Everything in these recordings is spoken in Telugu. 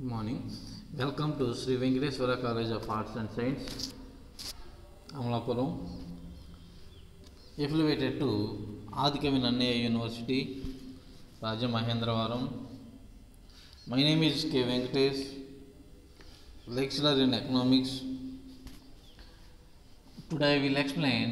Good morning. Welcome to Sri Venkateswara College of Arts and Science, Amalapuram, affiliated to Adikavi Nannaya University, Rajamahendravaram. My name is K. Venkatesh, lecturer in economics. Today I will explain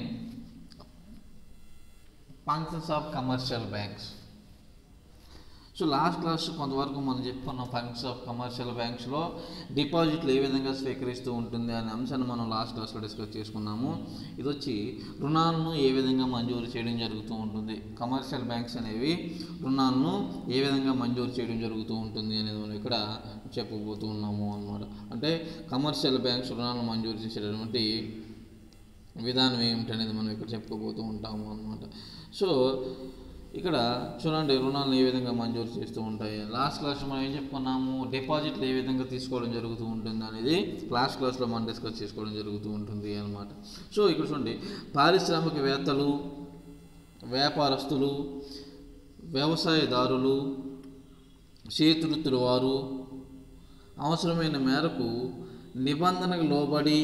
functions of commercial banks. So last class కొంతవరకు మనం చెప్పుకున్నాం ఫంక్షన్స్ ఆఫ్ కమర్షియల్ బ్యాంక్స్లో డిపాజిట్లు ఏ విధంగా స్వీకరిస్తూ ఉంటుంది అనే అంశాన్ని మనం లాస్ట్ క్లాస్లో డిస్కస్ చేసుకున్నాము ఇది వచ్చి రుణాలను ఏ విధంగా మంజూరు చేయడం జరుగుతూ ఉంటుంది కమర్షియల్ బ్యాంక్స్ అనేవి రుణాలను ఏ విధంగా మంజూరు చేయడం జరుగుతూ ఉంటుంది అనేది మనం ఇక్కడ చెప్పబోతూ ఉన్నాము అన్నమాట అంటే కమర్షియల్ బ్యాంక్స్ రుణాలను మంజూరు చేసేటటువంటి విధానం ఏమిటనేది మనం ఇక్కడ చెప్పుకోబోతూ ఉంటాము అన్నమాట సో ఇక్కడ చూడండి రుణాలను ఏ విధంగా మంజూరు చేస్తూ ఉంటాయి లాస్ట్ క్లాస్లో మనం ఏం చెప్పుకున్నాము డిపాజిట్లు ఏ విధంగా తీసుకోవడం జరుగుతూ ఉంటుంది అనేది లాస్ట్ క్లాస్లో మనం డిస్కస్ చేసుకోవడం జరుగుతూ ఉంటుంది అనమాట సో ఇక్కడ చూడండి పారిశ్రామికవేత్తలు వ్యాపారస్తులు వ్యవసాయదారులు చేతివృత్తుల వారు అవసరమైన మేరకు నిబంధనకు లోబడి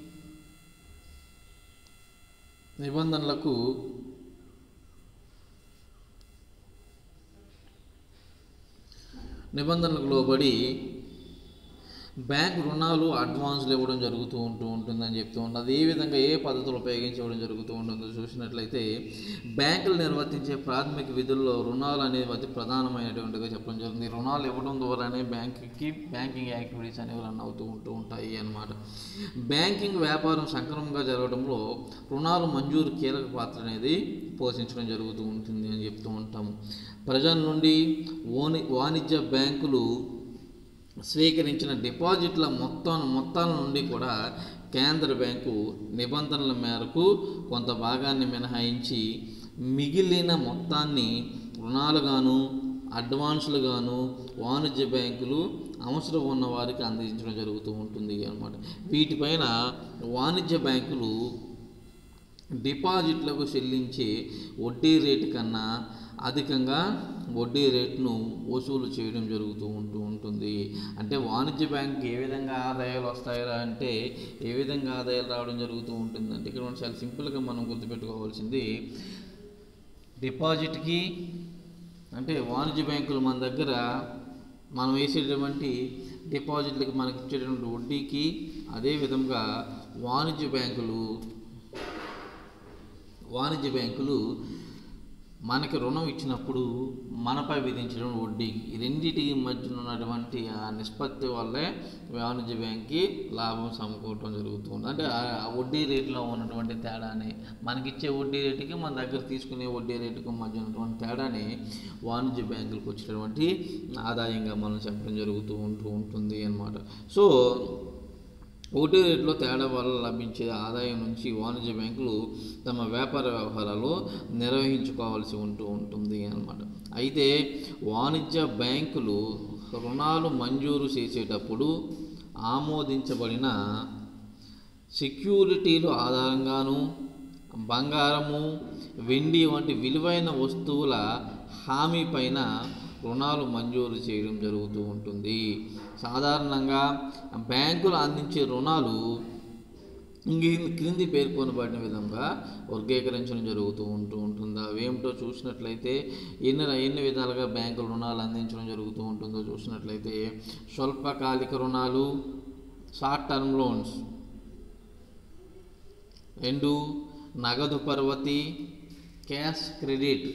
నిబంధనలకు నిబంధనలకు లోబడి బ్యాంక్ రుణాలు అడ్వాన్స్లు ఇవ్వడం జరుగుతూ ఉంటూ ఉంటుందని చెప్తూ ఉన్నది ఏ విధంగా ఏ పద్ధతులు ఉపయోగించి ఇవ్వడం జరుగుతూ ఉంటుందో చూసినట్లయితే బ్యాంకులు నిర్వర్తించే ప్రాథమిక విధుల్లో రుణాలు అనేది అతి ప్రధానమైనటువంటిగా చెప్పడం జరుగుతుంది రుణాలు ఇవ్వడం ద్వారానే బ్యాంకుకి బ్యాంకింగ్ యాక్టివిటీస్ అనేవి రన్ అవుతూ ఉంటూ ఉంటాయి అన్నమాట బ్యాంకింగ్ వ్యాపారం సక్రమంగా జరగడంలో రుణాలు మంజూరు కీలక పాత్ర అనేది పోషించడం జరుగుతూ ఉంటుంది అని చెప్తూ ఉంటాము ప్రజల నుండి ఓని వాణిజ్య బ్యాంకులు స్వీకరించిన డిపాజిట్ల మొత్తం మొత్తాల నుండి కూడా కేంద్ర బ్యాంకు నిబంధనల మేరకు కొంత భాగాన్ని మినహాయించి మిగిలిన మొత్తాన్ని రుణాలుగాను అడ్వాన్సులుగాను వాణిజ్య బ్యాంకులు అవసరం ఉన్న వారికి అందించడం జరుగుతూ ఉంటుంది అన్నమాట వీటిపైన వాణిజ్య బ్యాంకులు డిపాజిట్లకు చెల్లించే వడ్డీ రేటు కన్నా అధికంగా వడ్డీ రేటును వసూలు చేయడం జరుగుతూ ఉంటూ ఉంటుంది అంటే వాణిజ్య బ్యాంక్ ఏ విధంగా ఆదాయాలు వస్తాయా అంటే ఏ విధంగా ఆదాయాలు రావడం జరుగుతూ ఉంటుంది అంటే ఇక్కడ మనం చాలా సింపుల్గా మనం గుర్తుపెట్టుకోవాల్సింది డిపాజిట్కి అంటే వాణిజ్య బ్యాంకులు మన దగ్గర మనం వేసేటటువంటి డిపాజిట్లకి మనకి ఇచ్చేటటువంటి వడ్డీకి అదే విధంగా వాణిజ్య బ్యాంకులు వాణిజ్య బ్యాంకులు మనకి రుణం ఇచ్చినప్పుడు మనపై విధించడం వడ్డీ ఈ రెండింటి మధ్యన ఉన్నటువంటి ఆ నిష్పత్తి వల్లే వాణిజ్య బ్యాంక్కి లాభం సమకూరటం జరుగుతుంది అంటే ఆ వడ్డీ రేట్లో ఉన్నటువంటి తేడాని మనకిచ్చే వడ్డీ రేటుకి మన దగ్గర తీసుకునే వడ్డీ రేటుకు మధ్య ఉన్నటువంటి తేడాని వాణిజ్య బ్యాంకులకు వచ్చేటువంటి ఆదాయంగా మనం చెప్పడం జరుగుతూ ఉంటూ ఉంటుంది అన్నమాట సో వడ్డీ రేట్లో తేడా వల్ల లభించే ఆదాయం నుంచి వాణిజ్య బ్యాంకులు తమ వ్యాపార వ్యవహారాలు నిర్వహించుకోవాల్సి ఉంటూ ఉంటుంది అన్నమాట అయితే వాణిజ్య బ్యాంకులు రుణాలు మంజూరు చేసేటప్పుడు ఆమోదించబడిన సెక్యూరిటీలు ఆధారంగాను బంగారము వెండి వంటి విలువైన వస్తువుల హామీ పైన రుణాలు మంజూరు చేయడం జరుగుతూ ఉంటుంది సాధారణంగా బ్యాంకులు అందించే రుణాలు క్రింది పేర్కొనబడిన విధంగా వర్గీకరించడం జరుగుతూ ఉంటూ ఉంటుంది అవేమిటో చూసినట్లయితే ఎన్ని ఎన్ని విధాలుగా బ్యాంకులు రుణాలు అందించడం జరుగుతూ ఉంటుందో చూసినట్లయితే స్వల్పకాలిక రుణాలు షార్ట్ టర్మ్ లోన్స్ రెండు నగదు పర్వతి క్యాష్ క్రెడిట్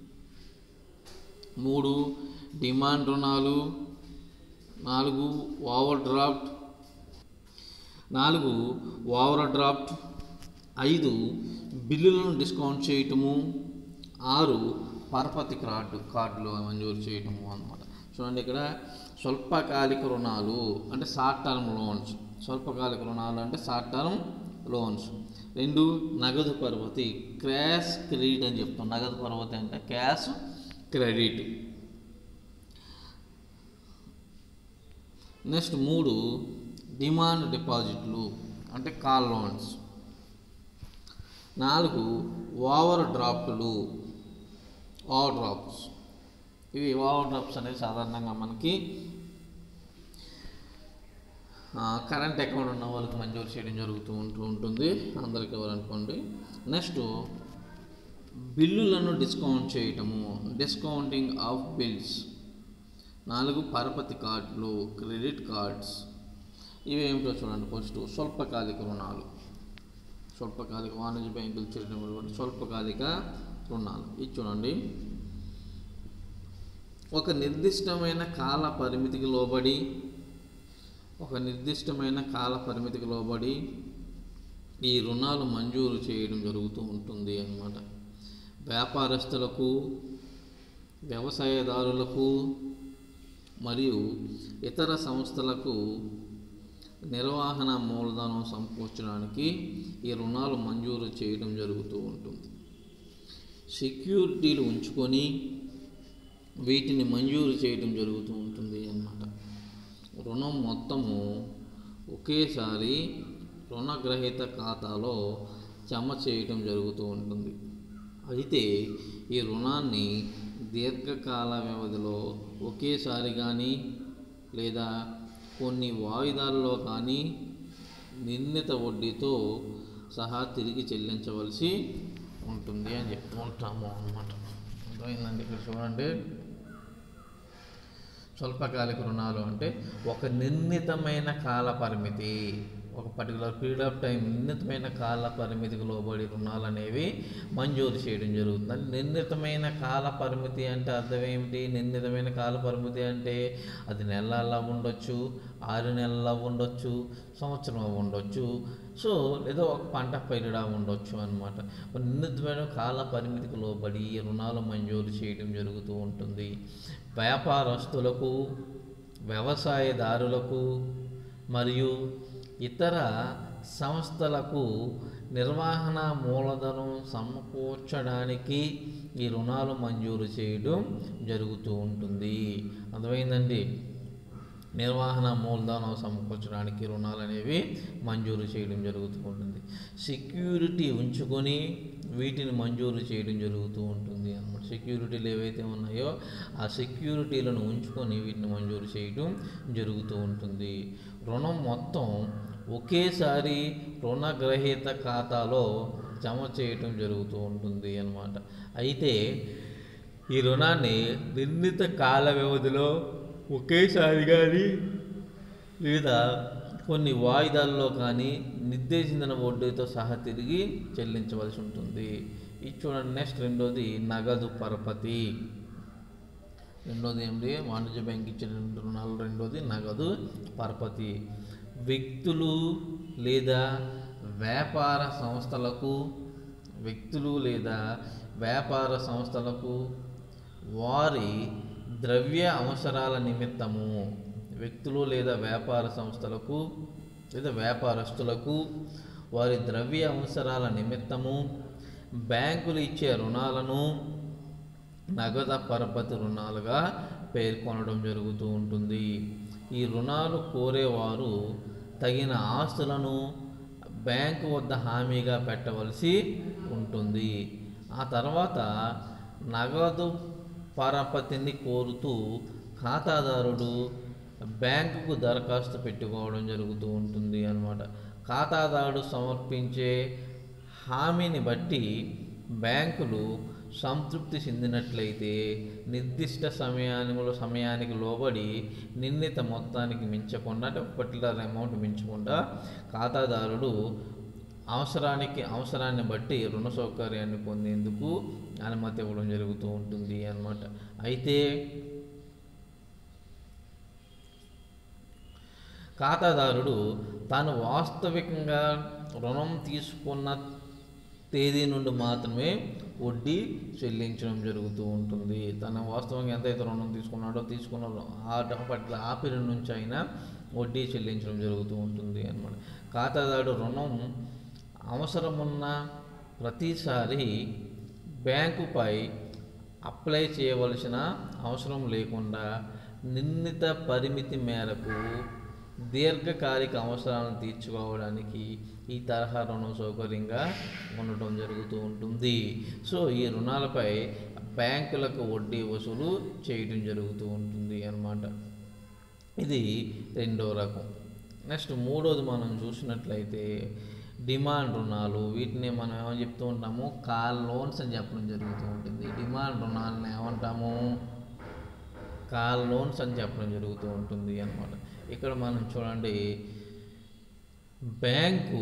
మూడు డిమాండ్ రుణాలు నాలుగు ఓవర్ డ్రాఫ్ట్ నాలుగు ఓవర్ డ్రాఫ్ట్ ఐదు బిల్లులను డిస్కౌంట్ చేయటము ఆరు పరపతి కార్డు కార్డులు మంజూరు చేయటము అనమాట చూడండి ఇక్కడ స్వల్పకాలిక రుణాలు అంటే షార్ట్ టర్మ్ లోన్స్ స్వల్పకాలిక రుణాలు అంటే షార్ట్ టర్మ్ లోన్స్ రెండు నగదు పరపతి క్యాష్ క్రెడిట్ అని చెప్తాం నగదు పరపతి అంటే క్యాష్ క్రెడిట్ నెక్స్ట్ మూడు డిమాండ్ డిపాజిట్లు అంటే కాల్ లోన్స్ నాలుగు ఓవర్ డ్రాఫ్ట్లు ఓవర్ డ్రాఫ్ట్స్ ఇవి ఓవర్ డ్రాఫ్ట్స్ అనేవి సాధారణంగా మనకి ఆ, కరెంట్ అకౌంట్ ఉన్న వాళ్ళకి మంజూరు చేయడం జరుగుతూ ఉంటూ ఉంటుంది అందరికి ఇవ్వాలనుకోండి నెక్స్ట్ బిల్లులను డిస్కౌంట్ చేయటము డిస్కౌంటింగ్ ఆఫ్ బిల్స్ నాలుగు పరపతి కార్డులు క్రెడిట్ కార్డ్స్ ఇవి ఏమిటో చూడండి ఫస్ట్ స్వల్పకాలిక రుణాలు స్వల్పకాలిక వాణిజ్య బ్యాంకులు చేసినటువంటి స్వల్పకాలిక రుణాలు ఇది చూడండి ఒక నిర్దిష్టమైన కాల పరిమితికి లోబడి ఒక నిర్దిష్టమైన కాల పరిమితికి లోబడి ఈ రుణాలు మంజూరు చేయడం జరుగుతూ ఉంటుంది అన్నమాట వ్యాపారస్తులకు వ్యవసాయదారులకు మరియు ఇతర సంస్థలకు నిర్వహణ మూలధనం సమకూర్చడానికి ఈ రుణాలు మంజూరు చేయడం జరుగుతూ ఉంటుంది సెక్యూరిటీలు ఉంచుకొని వీటిని మంజూరు చేయడం జరుగుతూ ఉంటుంది అన్నమాట రుణం మొత్తము ఒకేసారి రుణగ్రహీత ఖాతాలో జమ చేయడం జరుగుతూ ఉంటుంది అయితే ఈ రుణాన్ని దీర్ఘకాల వ్యవధిలో ఒకేసారి కానీ లేదా కొన్ని వాయిదాల్లో కానీ నిర్ణీత వడ్డీతో సహా తిరిగి చెల్లించవలసి ఉంటుంది అని చెప్తూ ఉంటాము అన్నమాట అర్థమైందండి ఇక్కడ చూడండి స్వల్పకాలిక రుణాలు అంటే ఒక నిర్ణీతమైన కాల పరిమితి ఒక పర్టికులర్ పీరియడ్ ఆఫ్ టైం నిర్ణీతమైన కాల పరిమితికి లోబడి రుణాలు అనేవి మంజూరు చేయడం జరుగుతుంది అంటే నిర్ణీతమైన కాల పరిమితి అంటే అర్థం ఏమిటి నిర్ణీతమైన కాల పరిమితి అంటే అది నెలల ఉండొచ్చు ఆరు నెలల ఉండొచ్చు సంవత్సరం ఉండొచ్చు సో ఏదో ఒక పంట పైరుడా ఉండొచ్చు అనమాట నిర్ణీతమైన కాల పరిమితికి లోబడి ఈ రుణాలు మంజూరు చేయడం జరుగుతూ ఉంటుంది వ్యాపారస్తులకు వ్యవసాయదారులకు మరియు ఇతర సంస్థలకు నిర్వహణ మూలధనం సమకూర్చడానికి ఈ రుణాలు మంజూరు చేయడం జరుగుతూ ఉంటుంది అర్థమైందండి నిర్వహణ మూలధనం సమకూర్చడానికి రుణాలు అనేవి మంజూరు చేయడం జరుగుతూ ఉంటుంది సెక్యూరిటీ ఉంచుకొని వీటిని మంజూరు చేయడం జరుగుతూ ఉంటుంది అన్నమాట సెక్యూరిటీలు ఏవైతే ఉన్నాయో ఆ సెక్యూరిటీలను ఉంచుకొని వీటిని మంజూరు చేయడం జరుగుతూ ఉంటుంది రుణం మొత్తం ఒకేసారి రుణగ్రహీత ఖాతాలో జమ చేయటం జరుగుతూ ఉంటుంది అన్నమాట అయితే ఈ రుణాన్ని నిర్ణీత కాల వ్యవధిలో ఒకేసారి కానీ లేదా కొన్ని వాయిదాల్లో కానీ నిర్దేశించిన వడ్డీతో సహా తిరిగి చెల్లించవలసి ఉంటుంది ఇది చూడండి నెక్స్ట్ రెండోది నగదు పరపతి రెండోది ఏమిటి వాణిజ్య బ్యాంక్ ఇచ్చిన రెండు రుణాలు రెండోది నగదు పరపతి వ్యక్తులు లేదా వ్యాపార సంస్థలకు వ్యక్తులు లేదా వ్యాపార సంస్థలకు వారి ద్రవ్య అవసరాల నిమిత్తము వ్యక్తులు లేదా వ్యాపార సంస్థలకు లేదా వ్యాపారస్తులకు వారి ద్రవ్య అవసరాల నిమిత్తము బ్యాంకులు ఇచ్చే రుణాలను నగద పరపతి రుణాలుగా పేర్కొనడం జరుగుతూ ఉంటుంది ఈ రుణాలు కోరేవారు తగిన ఆస్తులను బ్యాంకు వద్ద హామీగా పెట్టవలసి ఉంటుంది ఆ తర్వాత నగదు పరపతిని కోరుతూ ఖాతాదారుడు బ్యాంకుకు దరఖాస్తు పెట్టుకోవడం జరుగుతూ ఉంటుంది అన్నమాట ఖాతాదారుడు సమర్పించే హామీని బట్టి బ్యాంకులు సంతృప్తి చెందినట్లయితే నిర్దిష్ట సమయానిలో సమయానికి లోబడి నిర్ణీత మొత్తానికి మించకుండా అంటే ఒక పర్టికులర్ అమౌంట్ మించకుండా ఖాతాదారుడు అవసరానికి అవసరాన్ని బట్టి రుణ సౌకర్యాన్ని పొందేందుకు అనుమతి ఇవ్వడం జరుగుతూ ఉంటుంది అన్నమాట అయితే ఖాతాదారుడు తాను వాస్తవికంగా రుణం తీసుకున్న తేదీ నుండి మాత్రమే వడ్డీ చెల్లించడం జరుగుతూ ఉంటుంది తన వాస్తవంగా ఎంతైతే రుణం తీసుకున్నాడో తీసుకున్న ఆ పట్ల ఆ పీరియడ్ నుంచి అయినా వడ్డీ చెల్లించడం జరుగుతూ ఉంటుంది అన్నమాట ఖాతాదారుడు రుణం అవసరమున్న ప్రతిసారి బ్యాంకుపై అప్లై చేయవలసిన అవసరం లేకుండా నిర్ణీత పరిమితి మేరకు దీర్ఘకాలిక అవసరాలను తీర్చుకోవడానికి ఈ తరహా రుణం సౌకర్యంగా ఉండటం జరుగుతూ ఉంటుంది సో ఈ రుణాలపై బ్యాంకులకు వడ్డీ వసూలు చేయడం జరుగుతూ ఉంటుంది అన్నమాట ఇది రెండో రకం నెక్స్ట్ మూడోది మనం చూసినట్లయితే డిమాండ్ రుణాలు వీటిని మనం ఏమని చెప్తూ ఉంటాము కాల్ లోన్స్ అని చెప్పడం జరుగుతూ ఉంటుంది డిమాండ్ రుణాలను ఏమంటాము కాల్ లోన్స్ అని చెప్పడం జరుగుతూ ఉంటుంది అన్నమాట ఇక్కడ మనం చూడండి బ్యాంకు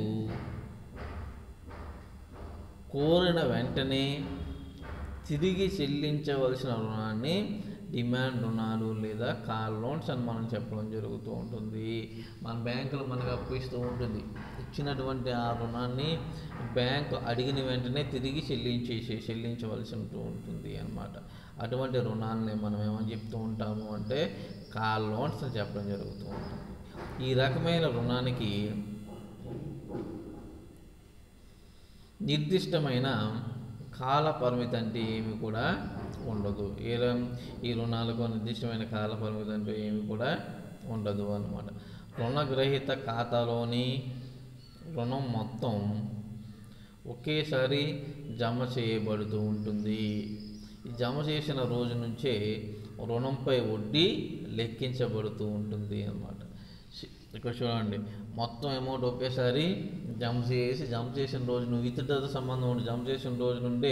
కోరిన వెంటనే తిరిగి చెల్లించవలసిన రుణాన్ని డిమాండ్ రుణాలు లేదా కాల్ లోన్స్ అని మనం చెప్పడం జరుగుతూ ఉంటుంది మన బ్యాంకులో మనకు అప్పు ఇస్తూ ఉంటుంది ఇచ్చినటువంటి ఆ రుణాన్ని బ్యాంకు అడిగిన వెంటనే తిరిగి చెల్లించేసి చెల్లించవలసి ఉంటూ ఉంటుంది అన్నమాట అటువంటి రుణాలని మనం ఏమని చెప్తూ ఉంటాము అంటే కాల్ లోన్స్ అని చెప్పడం జరుగుతూ ఉంటుంది ఈ రకమైన రుణానికి నిర్దిష్టమైన కాల పరిమితి అంటే ఏమి కూడా ఉండదు ఏ రం- ఈ రుణాలకు నిర్దిష్టమైన కాల పరిమితి అంటే ఏమి కూడా ఉండదు అన్నమాట రుణగ్రహీత ఖాతాలోని రుణం మొత్తం ఒకేసారి జమ చేయబడుతూ ఉంటుంది ఈ జమ చేసిన రోజు నుంచే రుణంపై వడ్డీ లెక్కించబడుతూ ఉంటుంది అన్నమాట సి- ఇక్కడ చూడండి మొత్తం అమౌంట్ ఒకేసారి జమ చేసి జమ చేసిన రోజు నువ్వు విత్డ్రాతో సంబంధం ఉండి జమ చేసిన రోజు నుండే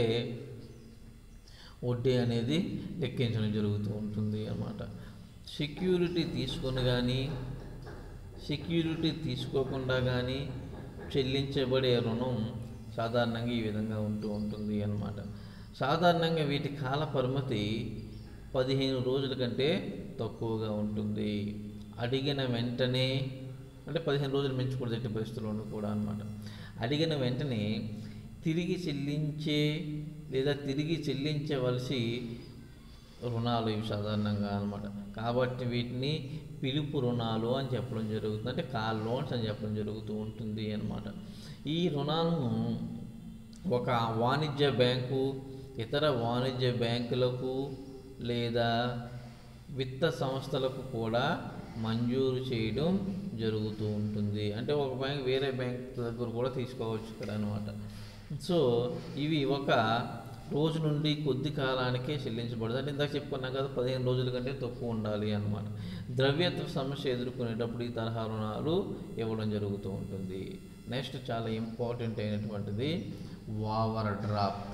వడ్డీ అనేది లెక్కించడం జరుగుతూ ఉంటుంది అన్నమాట సెక్యూరిటీ తీసుకొని కానీ సెక్యూరిటీ తీసుకోకుండా కానీ చెల్లించబడే రుణం సాధారణంగా ఈ విధంగా ఉంటూ ఉంటుంది అన్నమాట సాధారణంగా వీటి కాల పరిమితి పదిహేను రోజుల కంటే తక్కువగా ఉంటుంది అడిగిన వెంటనే అంటే పదిహేను రోజులు మించకూడదు ఎట్టి పరిస్థితుల్లోనూ కూడా అన్నమాట అడిగిన వెంటనే తిరిగి చెల్లించే లేదా తిరిగి చెల్లించవలసి రుణాలు ఇవి సాధారణంగా అనమాట కాబట్టి వీటిని పిలుపు రుణాలు అని చెప్పడం జరుగుతుంది అంటే కాల్ లోన్స్ అని చెప్పడం జరుగుతూ ఉంటుంది అన్నమాట ఈ రుణాలను ఒక వాణిజ్య బ్యాంకు ఇతర వాణిజ్య బ్యాంకులకు లేదా విత్త సంస్థలకు కూడా మంజూరు చేయడం జరుగుతూ ఉంటుంది అంటే ఒక బ్యాంక్ వేరే బ్యాంక్ దగ్గర కూడా తీసుకోవచ్చు ఇక్కడ అనమాట సో ఇవి ఒక రోజు నుండి కొద్ది కాలానికే చెల్లించబడదు అంటే ఇందాక చెప్పుకున్నాం కదా పదిహేను రోజుల కంటే తక్కువ ఉండాలి అన్నమాట ద్రవ్యత్వ సమస్య ఎదుర్కొనేటప్పుడు ఈ తరహా రుణాలు ఇవ్వడం జరుగుతూ ఉంటుంది నెక్స్ట్ చాలా ఇంపార్టెంట్ అయినటువంటిది overdraft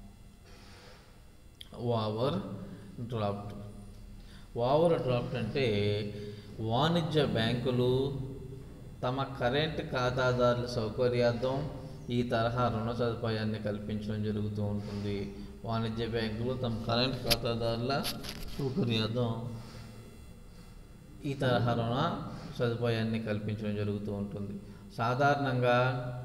overdraft overdraft అంటే వాణిజ్య బ్యాంకులు తమ కరెంట్ ఖాతాదారుల సౌకర్యార్థం ఈ తరహా రుణ సదుపాయాన్ని కల్పించడం జరుగుతూ ఉంటుంది వాణిజ్య బ్యాంకులు తమ కరెంట్ ఖాతాదారుల సౌకర్యార్థం ఈ తరహా రుణ సదుపాయాన్ని కల్పించడం జరుగుతూ ఉంటుంది సాధారణంగా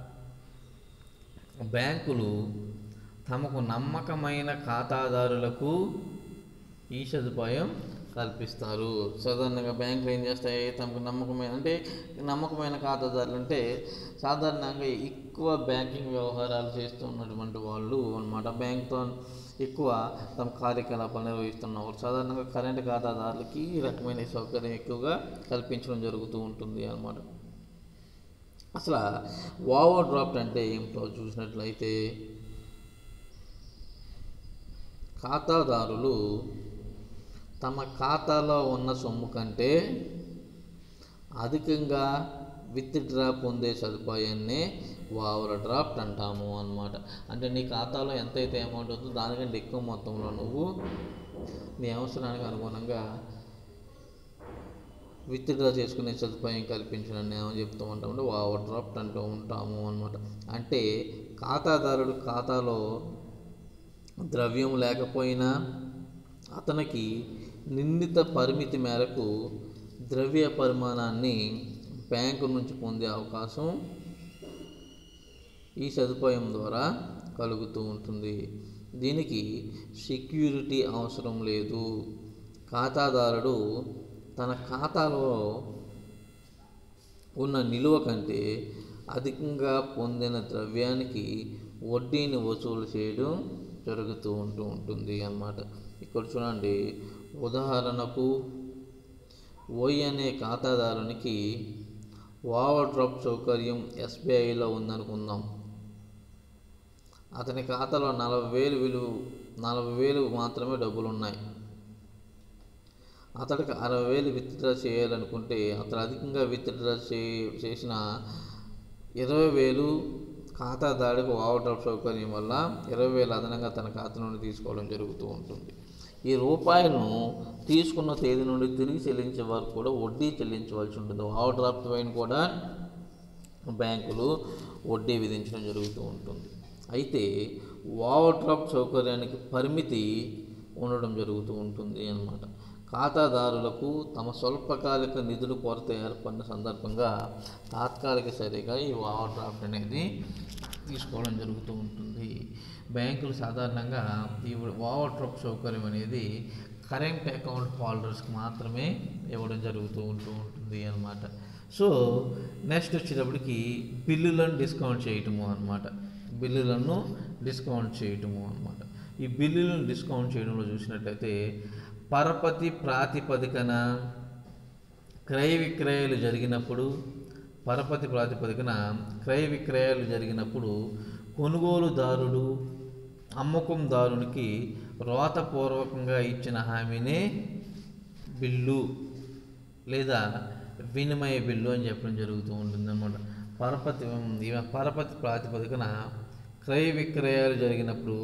బ్యాంకులు తమకు నమ్మకమైన ఖాతాదారులకు ఈ సదుపాయం కల్పిస్తారు సాధారణంగా బ్యాంకులు ఏం చేస్తాయి తమకు నమ్మకమైన అంటే నమ్మకమైన ఖాతాదారులు అంటే సాధారణంగా ఎక్కువ బ్యాంకింగ్ వ్యవహారాలు చేస్తున్నటువంటి వాళ్ళు అన్నమాట బ్యాంక్తో ఎక్కువ తమ కార్యకలాపాలు నిర్వహిస్తున్న వాళ్ళు సాధారణంగా కరెంట్ ఖాతాదారులకి ఈ రకమైన సౌకర్యం ఎక్కువగా కల్పించడం జరుగుతూ ఉంటుంది అన్నమాట అసలు ఓవర్ డ్రాఫ్ట్ అంటే ఏమిటో చూసినట్లయితే ఖాతాదారులు తమ ఖాతాలో ఉన్న సొమ్ము కంటే అధికంగా విత్ డ్రా పొందే సదుపాయాన్నే ఓవర్ డ్రాఫ్ట్ అంటాము అన్నమాట అంటే నీ ఖాతాలో ఎంతైతే అమౌంట్ ఉందో దానికంటే ఎక్కువ మొత్తంలో నువ్వు నీ అవసరానికి అనుగుణంగా విత్ డ్రా చేసుకునే సదుపాయం కల్పించడం ఏమని చెప్తూ ఉంటాం అంటే ఓవర్ డ్రాఫ్ట్ అంటూ ఉంటాము అనమాట అంటే ఖాతాదారుడు ఖాతాలో ద్రవ్యం లేకపోయినా అతనికి నిర్ణీత పరిమితి మేరకు ద్రవ్య పరిమాణాన్ని బ్యాంకు నుంచి పొందే అవకాశం ఈ సదుపాయం ద్వారా కలుగుతూ ఉంటుంది దీనికి సెక్యూరిటీ అవసరం లేదు ఖాతాదారుడు తన ఖాతాలో ఉన్న నిలువ కంటే అధికంగా పొందిన ద్రవ్యానికి వడ్డీని వసూలు చేయడం జరుగుతూ ఉంటూ ఉంటుంది అన్నమాట ఇక్కడ చూడండి ఉదాహరణకు ఓయ్ అనే ఖాతాదారునికి ఓవర్ డ్రాఫ్ట్ సౌకర్యం ఎస్బీఐలో ఉందనుకుందాం అతని ఖాతాలో నలభై వేలు విలువ నలభై వేలు మాత్రమే డబ్బులు ఉన్నాయి అతడికి అరవై వేలు విత్డ్రా చేయాలనుకుంటే అతడు అధికంగా విత్డ్రా చే చేసిన ఇరవై వేలు ఖాతాదారుడికి ఓవర్ డ్రాఫ్ట్ సౌకర్యం వల్ల ఇరవై వేలు అదనంగా తన ఖాతా నుండి తీసుకోవడం జరుగుతూ ఉంటుంది ఈ రూపాయలను తీసుకున్న తేదీ నుండి తిరిగి చెల్లించే వరకు కూడా వడ్డీ చెల్లించవలసి ఉంటుంది ఓవర్ డ్రాఫ్ట్ పైన కూడా బ్యాంకులు వడ్డీ విధించడం జరుగుతూ ఉంటుంది అయితే ఓవర్ డ్రాఫ్ట్ సౌకర్యానికి పరిమితి ఉండడం జరుగుతూ ఉంటుంది అన్నమాట ఖాతాదారులకు తమ స్వల్పకాలిక నిధులు కొరత ఏర్పడిన సందర్భంగా తాత్కాలిక సరిగా ఈ ఓవర్ డ్రాఫ్ట్ అనేది తీసుకోవడం జరుగుతూ ఉంటుంది బ్యాంకులు సాధారణంగా ఈ ఓవర్ డ్రాఫ్ట్ సౌకర్యం అనేది కరెంట్ అకౌంట్ హోల్డర్స్కి మాత్రమే ఇవ్వడం జరుగుతూ ఉంటూ ఉంటుంది అన్నమాట సో నెక్స్ట్ వచ్చేటప్పటికి బిల్లులను డిస్కౌంట్ చేయటము అన్నమాట బిల్లులను డిస్కౌంట్ చేయటము అన్నమాట ఈ బిల్లులను డిస్కౌంట్ చేయడంలో చూసినట్లయితే పరపతి ప్రాతిపదికన క్రయ విక్రయాలు జరిగినప్పుడు పరపతి ప్రాతిపదికన క్రయ విక్రయాలు జరిగినప్పుడు కొనుగోలుదారుడు అమ్మకందారునికి రోతపూర్వకంగా ఇచ్చిన హామీనే బిల్లు లేదా వినిమయ బిల్లు అని చెప్పడం జరుగుతూ ఉంటుంది అనమాట పరపతి ఇవ పరపతి ప్రాతిపదికన క్రయ విక్రయాలు జరిగినప్పుడు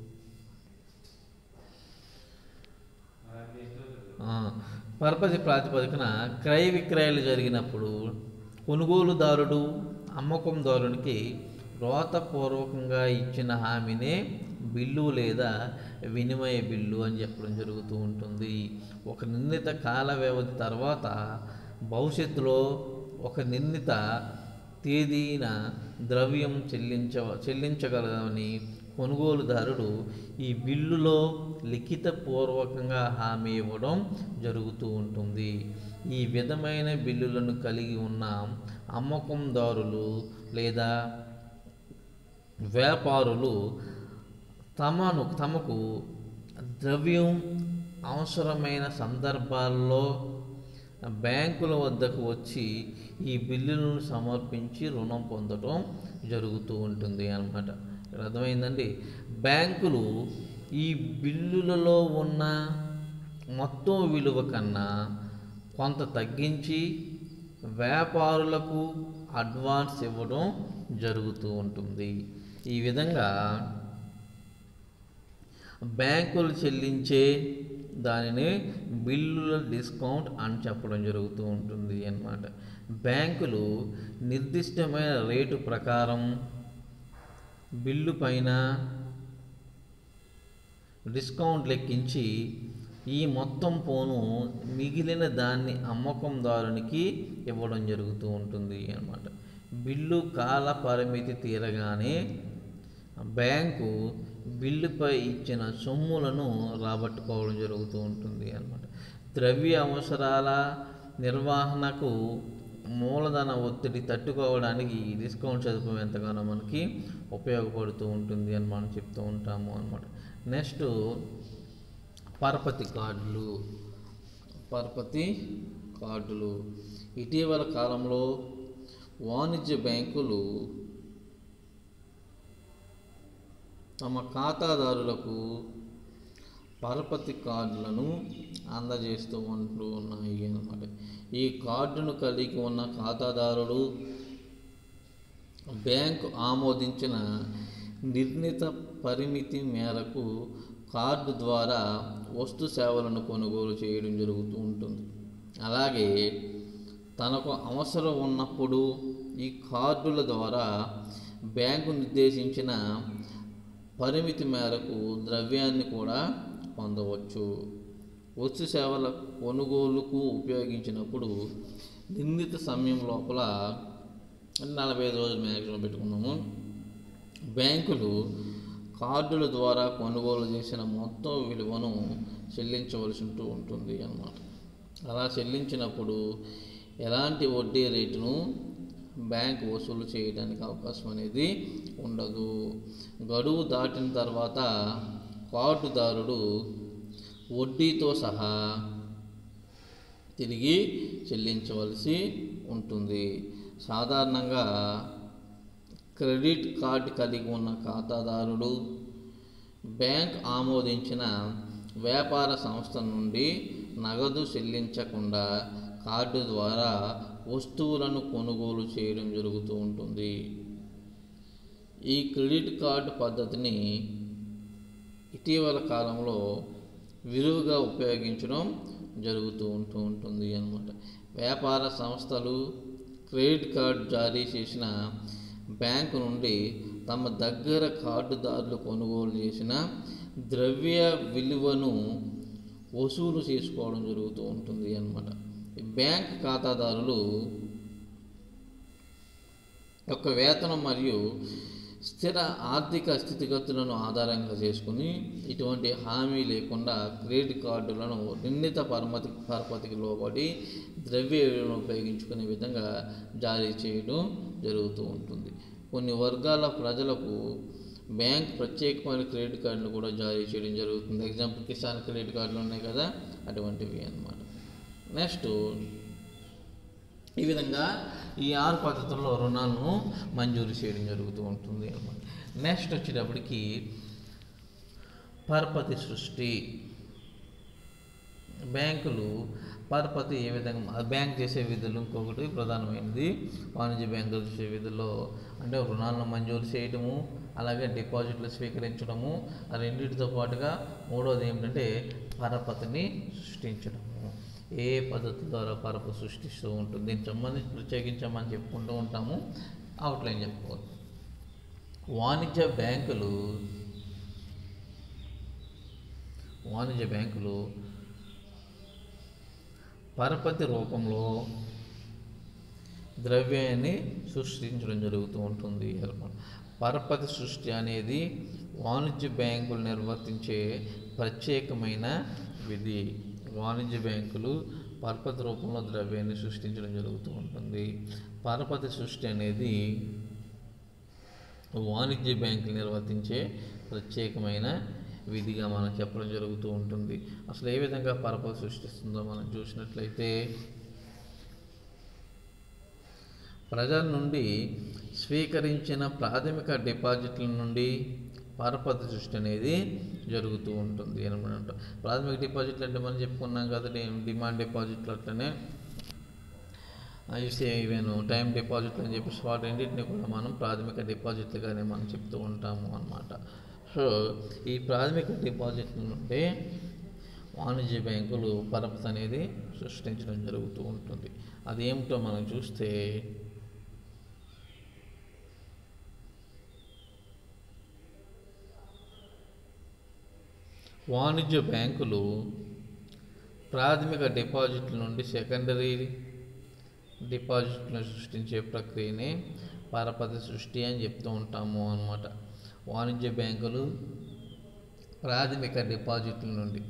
ఆ, పరపతి ప్రాతిపదికన క్రయ విక్రయాలు జరిగినప్పుడు కొనుగోలుదారుడు అమ్మకందారునికి రోతపూర్వకంగా ఇచ్చిన హామీనే బిల్లు లేదా వినిమయ బిల్లు అని చెప్పడం జరుగుతూ ఉంటుంది ఒక నిర్ణీత కాల వ్యవధి తర్వాత భవిష్యత్తులో ఒక నిర్ణీత తేదీన ద్రవ్యం చెల్లించ చెల్లించగలదని కొనుగోలుదారుడు ఈ బిల్లులో లిఖితపూర్వకంగా హామీ ఇవ్వడం జరుగుతూ ఉంటుంది ఈ విధమైన బిల్లులను కలిగి ఉన్న అమ్మకందారులు లేదా వ్యాపారులు తమను తమకు ద్రవ్యం అవసరమైన సందర్భాల్లో బ్యాంకుల వద్దకు వచ్చి ఈ బిల్లులను సమర్పించి రుణం పొందడం జరుగుతూ ఉంటుంది అన్నమాట ఇక్కడ అర్థమైందండి బ్యాంకులు ఈ బిల్లులలో ఉన్న మొత్తం విలువ కన్నా కొంత తగ్గించి వ్యాపారులకు అడ్వాన్స్ ఇవ్వడం జరుగుతూ ఉంటుంది ఈ విధంగా బ్యాంకులు చెల్లించే దానిని బిల్లుల డిస్కౌంట్ అని చెప్పడం జరుగుతూ ఉంటుంది అన్నమాట బ్యాంకులు నిర్దిష్టమైన రేటు ప్రకారం బిల్లు పైన డిస్కౌంట్ లెక్కించి ఈ మొత్తం పోను మిగిలిన దాన్ని అమ్మకందారునికి ఇవ్వడం జరుగుతూ ఉంటుంది అన్నమాట బిల్లు కాల పరిమితి తీరగానే బ్యాంకు బిల్లుపై ఇచ్చిన సొమ్ములను రాబట్టుకోవడం జరుగుతూ ఉంటుంది అన్నమాట ద్రవ్య అవసరాల నిర్వహణకు మూలధన ఒత్తిడి తట్టుకోవడానికి ఈ డిస్కౌంట్ సదుపాయం ఎంతగానో మనకి ఉపయోగపడుతూ ఉంటుంది అని మనం చెప్తూ ఉంటాము అనమాట నెక్స్ట్ పరపతి కార్డులు పరపతి కార్డులు ఇటీవల కాలంలో వాణిజ్య బ్యాంకులు తమ ఖాతాదారులకు పరపతి కార్డులను అందజేస్తూ ఉంటూ ఉన్నాయి అన్నమాట ఈ కార్డును కలిగి ఉన్న ఖాతాదారుడు బ్యాంకు ఆమోదించిన నిర్ణీత పరిమితి మేరకు కార్డు ద్వారా వస్తు సేవలను కొనుగోలు చేయడం జరుగుతూ ఉంటుంది అలాగే తనకు అవసరం ఉన్నప్పుడు ఈ కార్డుల ద్వారా బ్యాంకు నిర్దేశించిన పరిమితి మేరకు ద్రవ్యాన్ని కూడా పొందవచ్చు వస్తు సేవల కొనుగోలుకు ఉపయోగించినప్పుడు నిర్ణీత సమయం లోపల నలభై ఐదు రోజులు మ్యాక్సిమం పెట్టుకున్నాము బ్యాంకులు కార్డుల ద్వారా కొనుగోలు చేసిన మొత్తం విలువను చెల్లించవలసి ఉంటూ ఉంటుంది అన్నమాట అలా చెల్లించినప్పుడు ఎలాంటి వడ్డీ రేటును బ్యాంక్ వసూలు చేయడానికి అవకాశం అనేది ఉండదు గడువు దాటిన తర్వాత కార్డుదారుడు వడ్డీతో సహా తిరిగి చెల్లించవలసి ఉంటుంది సాధారణంగా క్రెడిట్ కార్డు కలిగి ఉన్న ఖాతాదారుడు బ్యాంక్ ఆమోదించిన వ్యాపార సంస్థ నుండి నగదు చెల్లించకుండా కార్డు ద్వారా వస్తువులను కొనుగోలు చేయడం జరుగుతూ ఉంటుంది ఈ క్రెడిట్ కార్డు పద్ధతిని ఇటీవల కాలంలో విరివిగా ఉపయోగించడం జరుగుతూ ఉంటూ ఉంటుంది అన్నమాట వ్యాపార సంస్థలు క్రెడిట్ కార్డు జారీ చేసిన బ్యాంకు నుండి తమ దగ్గర కార్డుదారులు కొనుగోలు చేసిన ద్రవ్య విలువను వసూలు చేసుకోవడం జరుగుతూ ఉంటుంది అన్నమాట ఈ బ్యాంక్ ఖాతాదారులు యొక్క వేతనం మరియు స్థిర ఆర్థిక స్థితిగతులను ఆధారంగా చేసుకుని ఇటువంటి హామీ లేకుండా క్రెడిట్ కార్డులను నిర్ణీత పరమతి పరపతికి లోబడి ద్రవ్య విలువను ఉపయోగించుకునే విధంగా జారీ చేయడం జరుగుతూ ఉంటుంది కొన్ని వర్గాల ప్రజలకు బ్యాంక్ ప్రత్యేకమైన క్రెడిట్ కార్డులు కూడా జారీ చేయడం జరుగుతుంది ఎగ్జాంపుల్ కిసాన్ క్రెడిట్ కార్డులు ఉన్నాయి కదా అటువంటివి అన్నమాట నెక్స్ట్ ఈ విధంగా ఈ ఆరు పద్ధతుల్లో రుణాలను మంజూరు చేయడం జరుగుతూ ఉంటుంది అన్నమాట నెక్స్ట్ వచ్చేటప్పటికి పరపతి సృష్టి బ్యాంకులు పరపతి ఏ విధంగా ఆ బ్యాంక్ చేసే విధులు ఇంకొకటి ప్రధానమైనది వాణిజ్య బ్యాంకులు చేసే విధుల్లో అంటే రుణాలను మంజూరు చేయడము అలాగే డిపాజిట్లు స్వీకరించడము ఆ రెండింటితో పాటుగా మూడోది ఏమిటంటే పరపతిని సృష్టించడము ఏ పద్ధతి ద్వారా పరపతి సృష్టిస్తూ ఉంటుంది దీనికి సంబంధించి ప్రత్యేకించమని చెప్పుకుంటూ ఉంటాము అవుట్లైన్ చెప్పుకోవాలి వాణిజ్య బ్యాంకులు వాణిజ్య బ్యాంకులు పరపతి రూపంలో ద్రవ్యాన్ని సృష్టించడం జరుగుతూ ఉంటుంది అన్నమాట పరపతి సృష్టి అనేది వాణిజ్య బ్యాంకులు నిర్వర్తించే ప్రత్యేకమైన విధి వాణిజ్య బ్యాంకులు పరపతి రూపంలో ద్రవ్యాన్ని సృష్టించడం జరుగుతూ ఉంటుంది పరపతి సృష్టి అనేది వాణిజ్య బ్యాంకులు నిర్వర్తించే ప్రత్యేకమైన విధిగా మనం చెప్పడం జరుగుతూ ఉంటుంది అసలు ఏ విధంగా పరపతి సృష్టిస్తుందో మనం చూసినట్లయితే ప్రజల నుండి స్వీకరించిన ప్రాథమిక డిపాజిట్ల నుండి పరపతి సృష్టి అనేది జరుగుతూ ఉంటుంది అనమాట ప్రాథమిక డిపాజిట్లు అంటే మనం చెప్పుకున్నాం కదా డి- డిమాండ్ డిపాజిట్లు అట్లనే ఇస్తే ఈవెన్ టైం డిపాజిట్లు అని చెప్పేసి వాటి రెండింటిని కూడా మనం ప్రాథమిక డిపాజిట్లుగానే మనం చెప్తూ ఉంటాము అన్నమాట సో ఈ ప్రాథమిక డిపాజిట్ల నుండి వాణిజ్య బ్యాంకులు పరపతి అనేది సృష్టించడం జరుగుతూ ఉంటుంది అదేమిటో మనం చూస్తే వాణిజ్య బ్యాంకులు ప్రాథమిక డిపాజిట్ల నుండి సెకండరీ డిపాజిట్లను సృష్టించే ప్రక్రియనే పరపతి సృష్టి అని చెప్తూ ఉంటాము అన్నమాట వాణిజ్య బ్యాంకులు ప్రాథమిక డిపాజిట్ల నుండి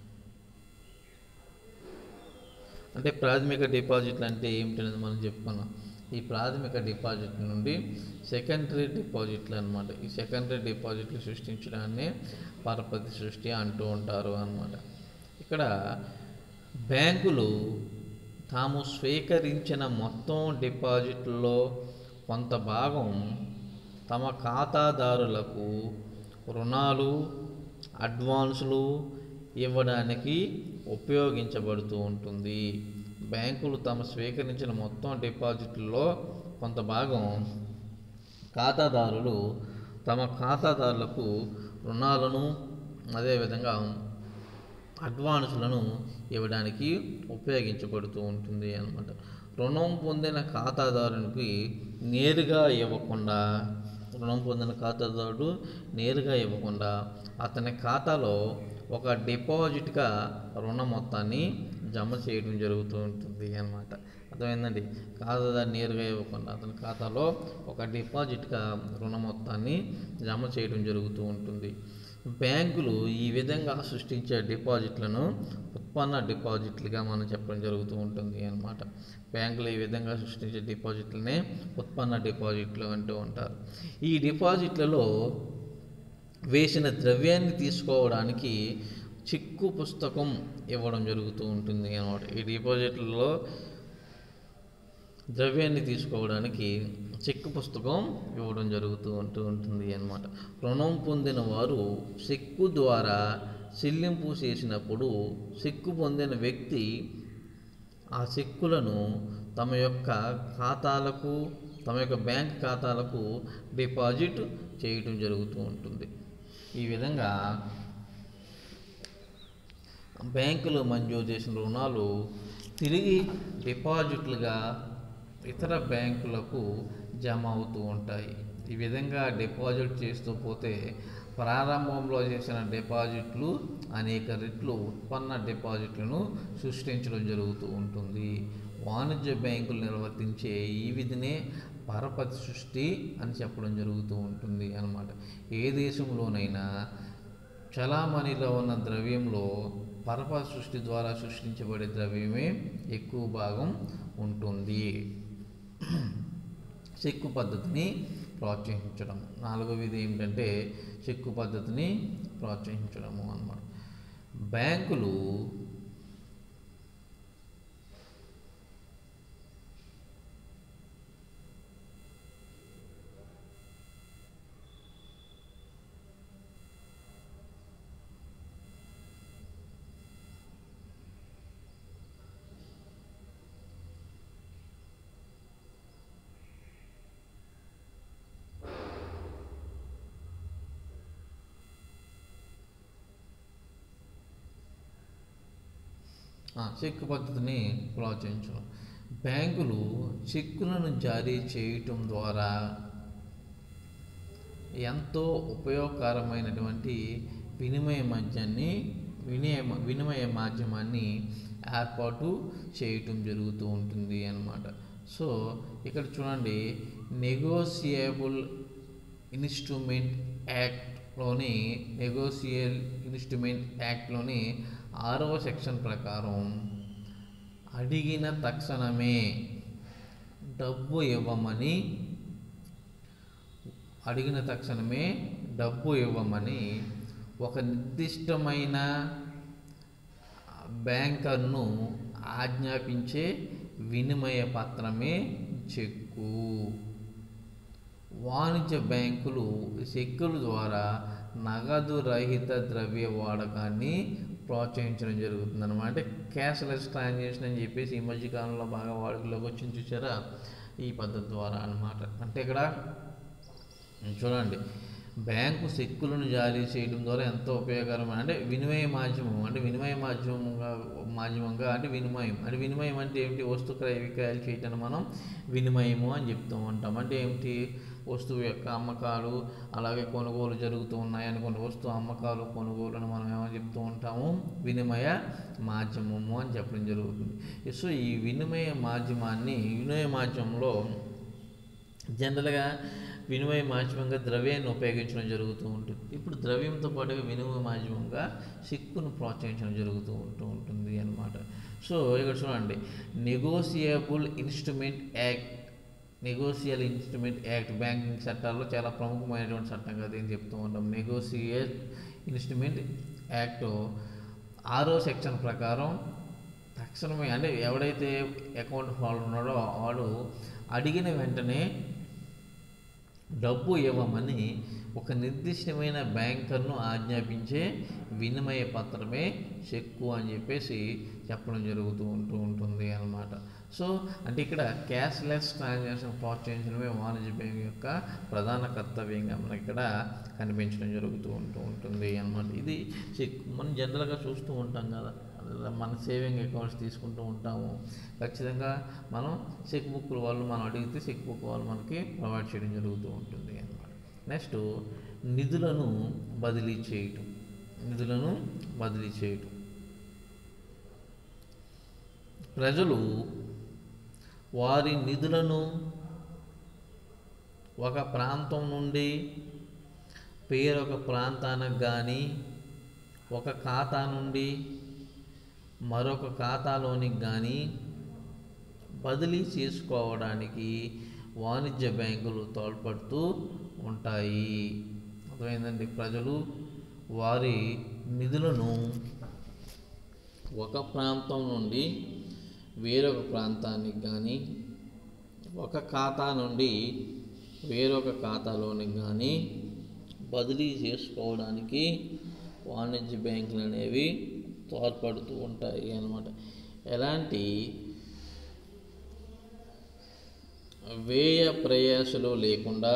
అంటే ప్రాథమిక డిపాజిట్లు అంటే ఏమిటనేది మనం చెప్పుకున్నాం ఈ ప్రాథమిక డిపాజిట్ల నుండి సెకండరీ డిపాజిట్లు అన్నమాట ఈ సెకండరీ డిపాజిట్లు సృష్టించడాన్ని పరపతి సృష్టి అంటూ ఉంటారు అన్నమాట ఇక్కడ బ్యాంకులు తాము స్వీకరించిన మొత్తం డిపాజిట్లలో కొంత భాగం తమ ఖాతాదారులకు రుణాలు అడ్వాన్సులు ఇవ్వడానికి ఉపయోగించబడుతూ ఉంటుంది బ్యాంకులు తమ స్వీకరించిన మొత్తం డిపాజిట్లలో కొంత భాగం ఖాతాదారులు తమ ఖాతాదారులకు రుణాలను అదేవిధంగా అడ్వాన్సులను ఇవ్వడానికి ఉపయోగించబడుతూ ఉంటుంది అన్నమాట రుణం పొందిన ఖాతాదారునికి నేరుగా ఇవ్వకుండా రుణం పొందిన ఖాతాదారుడు నేరుగా ఇవ్వకుండా అతని ఖాతాలో ఒక డిపాజిట్గా రుణ మొత్తాన్ని జమ చేయడం జరుగుతూ ఉంటుంది అన్నమాట అర్థమైందండి ఖాతాదారు నేరుగా ఇవ్వకుండా అతని ఖాతాలో ఒక డిపాజిట్గా రుణ మొత్తాన్ని జమ చేయడం జరుగుతూ ఉంటుంది బ్యాంకులు ఈ విధంగా సృష్టించే డిపాజిట్లను ఉత్పన్న డిపాజిట్లుగా మనం చెప్పడం జరుగుతూ ఉంటుంది అన్నమాట బ్యాంకులు ఈ విధంగా సృష్టించే డిపాజిట్లనే ఉత్పన్న డిపాజిట్లు అంటూ ఉంటారు ఈ డిపాజిట్లలో వేసిన ద్రవ్యాన్ని తీసుకోవడానికి చిక్కు పుస్తకం ఇవ్వడం జరుగుతూ ఉంటుంది అన్నమాట ఈ డిపాజిట్లలో ద్రవ్యాన్ని తీసుకోవడానికి చెక్ పుస్తకం ఇవ్వడం జరుగుతూ ఉంటూ ఉంటుంది అన్నమాట రుణం పొందిన వారు చెక్కు ద్వారా చెల్లింపు చేసినప్పుడు చెక్కు పొందిన వ్యక్తి ఆ చెక్కులను తమ యొక్క ఖాతాలకు తమ యొక్క బ్యాంక్ ఖాతాలకు డిపాజిట్ చేయటం జరుగుతూ ఉంటుంది ఈ విధంగా బ్యాంకులు మంజూరు చేసిన రుణాలు తిరిగి డిపాజిట్లుగా ఇతర బ్యాంకులకు జమ అవుతూ ఉంటాయి ఈ విధంగా డిపాజిట్ చేస్తూ పోతే ప్రారంభంలో చేసిన డిపాజిట్లు అనేక రెట్లు ఉత్పన్న డిపాజిట్లను సృష్టించడం జరుగుతూ ఉంటుంది వాణిజ్య బ్యాంకులు నిర్వర్తించే ఈ విధినే పరపతి సృష్టి అని చెప్పడం జరుగుతూ ఉంటుంది అన్నమాట ఏ దేశంలోనైనా చలామణిలో ఉన్న ద్రవ్యంలో పరప సృష్టి ద్వారా సృష్టించబడే ద్రవ్యమే ఎక్కువ భాగం ఉంటుంది చెక్కు పద్ధతిని ప్రోత్సహించడం నాలుగవది ఏమిటంటే చెక్కు పద్ధతిని ప్రోత్సహించడము అన్నమాట బ్యాంకులు ఆ, చెక్ పద్ధతిని ప్రోత్సహించడం బ్యాంకులు చెక్కులను జారీ చేయటం ద్వారా ఎంతో ఉపయోగకరమైనటువంటి వినిమయ మాధ్యాన్ని వినిమయ వినిమయ మాధ్యమాన్ని ఏర్పాటు చేయటం జరుగుతూ ఉంటుంది అన్నమాట సో ఇక్కడ చూడండి నెగోసియబుల్ ఇన్స్ట్రుమెంట్ యాక్ట్లోని నెగోసియల్ ఇన్స్ట్రుమెంట్ యాక్ట్లోని ఆరవ సెక్షన్ ప్రకారం అడిగిన తక్షణమే డబ్బు ఇవ్వమని అడిగిన తక్షణమే డబ్బు ఇవ్వమని ఒక నిర్దిష్టమైన బ్యాంకర్ను ఆజ్ఞాపించే వినిమయ పత్రమే చెక్కు వాణిజ్య బ్యాంకులు చెక్కుల ద్వారా నగదు రహిత ద్రవ్య వాడకాన్ని ప్రోత్సహించడం జరుగుతుంది అనమాట అంటే క్యాష్లెస్ ట్రాన్సాక్షన్ అని చెప్పేసి ఈ మధ్య కాలంలో బాగా వాడుకలోకి వచ్చింది చూసారా ఈ పద్ధతి ద్వారా అన్నమాట అంటే ఇక్కడ చూడండి బ్యాంకు చెక్కులను జారీ చేయడం ద్వారా ఎంతో ఉపయోగకరమైన అంటే వినిమయ మాధ్యమం అంటే వినిమయ మాధ్యమంగా మాధ్యమంగా అంటే వినిమయం అంటే వినిమయం అంటే ఏమిటి వస్తు క్రయ విక్రయాలు చేయటాన్ని మనం వినిమయము అని చెప్తూ ఉంటాం అంటే ఏమిటి వస్తువు యొక్క అమ్మకాలు అలాగే కొనుగోలు జరుగుతూ ఉన్నాయి అనుకున్న వస్తువు అమ్మకాలు కొనుగోలును మనం ఏమని చెప్తూ ఉంటాము వినిమయ మాధ్యమము అని చెప్పడం జరుగుతుంది సో ఈ వినిమయ మాధ్యమాన్ని వినిమయ మాధ్యమంలో జనరల్గా వినిమయ మాధ్యమంగా ద్రవ్యాన్ని ఉపయోగించడం జరుగుతూ ఉంటుంది ఇప్పుడు ద్రవ్యంతో పాటుగా వినిమయ మాధ్యమంగా సిక్కును ప్రోత్సహించడం జరుగుతూ ఉంటూ ఉంటుంది అన్నమాట సో ఇక్కడ చూడండి negotiable instrument act negotiable instrument act banking చట్టాల్లో చాలా ప్రముఖమైనటువంటి చట్టంగా దీన్ని చెప్తూ ఉంటాం నెగోసియల్ ఇన్స్ట్రుమెంట్ యాక్ట్ ఆరో సెక్షన్ ప్రకారం తక్షణమే అంటే ఎవడైతే అకౌంట్ హోల్డర్ ఉన్నాడో వాడు అడిగిన వెంటనే డబ్బు ఇవ్వమని ఒక నిర్దిష్టమైన బ్యాంకర్ను ఆజ్ఞాపించే వినిమయ పత్రమే చెక్కు అని చెప్పేసి చెప్పడం జరుగుతూ ఉంటూ ఉంటుంది అన్నమాట సో అంటే ఇక్కడ క్యాష్లెస్ ట్రాన్సాక్షన్ ప్రోత్సహించడమే వాణిజ్య బ్యాంక్ యొక్క ప్రధాన కర్తవ్యంగా మనకి ఇక్కడ కనిపించడం జరుగుతూ ఉంటూ ఉంటుంది అన్నమాట ఇది చెక్ మనం జనరల్గా చూస్తూ ఉంటాం కదా మన సేవింగ్ అకౌంట్స్ తీసుకుంటూ ఉంటాము ఖచ్చితంగా మనం చెక్ బుక్ల వాళ్ళు మనం అడిగితే చెక్ బుక్ వాళ్ళు మనకి ప్రొవైడ్ చేయడం జరుగుతూ ఉంటుంది అన్నమాట నెక్స్ట్ నిధులను బదిలీ చేయటం నిధులను బదిలీ చేయటం ప్రజలు వారి నిధులను ఒక ప్రాంతం నుండి వేరొక ప్రాంతానికి కానీ ఒక ఖాతా నుండి మరొక ఖాతాలోనికి కానీ బదిలీ చేసుకోవడానికి వాణిజ్య బ్యాంకులు తోడ్పడుతూ ఉంటాయి అర్థమైందండి ప్రజలు వారి నిధులను ఒక ప్రాంతం నుండి వేరొక ప్రాంతానికి కానీ ఒక ఖాతా నుండి వేరొక ఖాతాలోనికి కానీ బదిలీ చేసుకోవడానికి వాణిజ్య బ్యాంకులు అనేవి తోడ్పడుతూ ఉంటాయి అన్నమాట ఎలాంటి వ్యయ ప్రయాసలు లేకుండా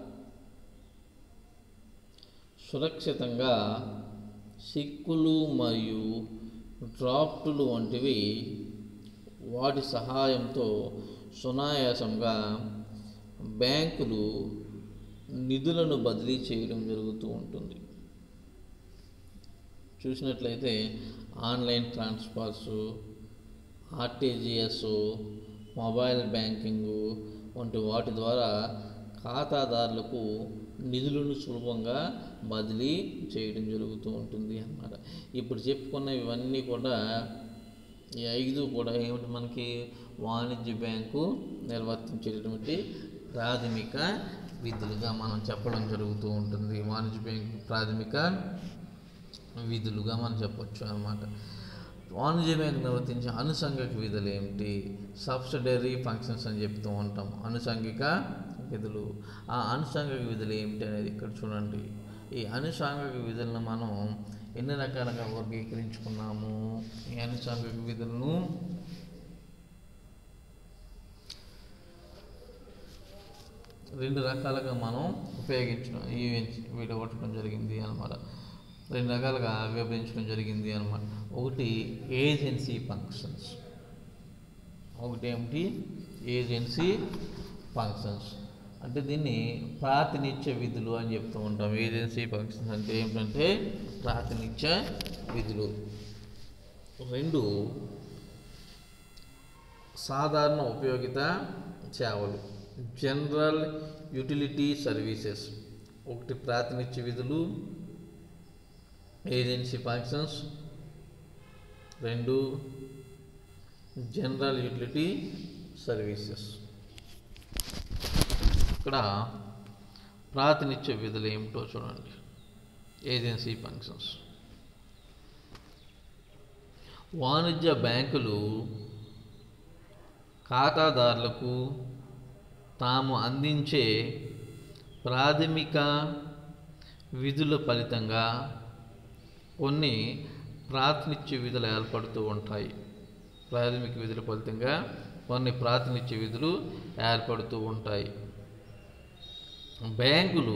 సురక్షితంగా సిక్కులు మరియు డ్రాఫ్టులు వంటివి వాటి సహాయంతో సునాయాసంగా బ్యాంకులు నిధులను బదిలీ చేయడం జరుగుతూ ఉంటుంది చూసినట్లయితే online transfers RTGS mobile banking వంటి వాటి ద్వారా ఖాతాదారులకు నిధులను సులభంగా బదిలీ చేయడం జరుగుతూ ఉంటుంది అన్నమాట ఇప్పుడు చెప్పుకున్న ఇవన్నీ కూడా ఈ ఐదు కూడా ఏమిటి మనకి వాణిజ్య బ్యాంకు నిర్వర్తించేటటువంటి ప్రాథమిక విధులుగా మనం చెప్పడం జరుగుతూ ఉంటుంది వాణిజ్య బ్యాంకు ప్రాథమిక విధులుగా మనం చెప్పొచ్చు అన్నమాట వాణిజ్య బ్యాంక్ నిర్వర్తించే అనుసంఘిక విధులు ఏమిటి సబ్సిడరీ ఫంక్షన్స్ అని చెప్తూ ఉంటాం అనుసంఘిక విధులు ఆ అనుసంఘిక విధులు ఏమిటి అనేది ఇక్కడ చూడండి ఈ అనుసాంఘిక విధులను మనం ఎన్ని రకాలుగా వర్గీకరించుకున్నాము ఈ అనుసాంఘిక విధులను రెండు రకాలుగా మనం ఉపయోగించడం ఈ విడగొట్టడం జరిగింది అన్నమాట రెండు రకాలుగా విభజించడం జరిగింది అన్నమాట ఒకటి ఏజెన్సీ ఫంక్షన్స్ ఒకటి ఏమిటి ఏజెన్సీ ఫంక్షన్స్ అంటే దీన్ని ప్రాతినిధ్య విధులు అని చెప్తూ ఉంటాం ఏజెన్సీ ఫంక్షన్స్ అంటే ఏమిటంటే ప్రాతినిధ్య విధులు రెండు సాధారణ ఉపయోగిత సేవలు జనరల్ యూటిలిటీ సర్వీసెస్ ఒకటి ప్రాతినిధ్య విధులు ఏజెన్సీ ఫంక్షన్స్ రెండు జనరల్ యూటిలిటీ సర్వీసెస్ ఇక్కడ ప్రాతినిధ్య విధులు ఏమిటో చూడండి ఏజెన్సీ ఫంక్షన్స్ వాణిజ్య బ్యాంకులు ఖాతాదారులకు తాము అందించే ప్రాథమిక విధుల ఫలితంగా కొన్ని ప్రాతినిధ్య విధులు ఏర్పడుతూ ఉంటాయి ప్రాథమిక విధుల ఫలితంగా కొన్ని ప్రాతినిధ్య విధులు ఏర్పడుతూ ఉంటాయి బ్యాంకులు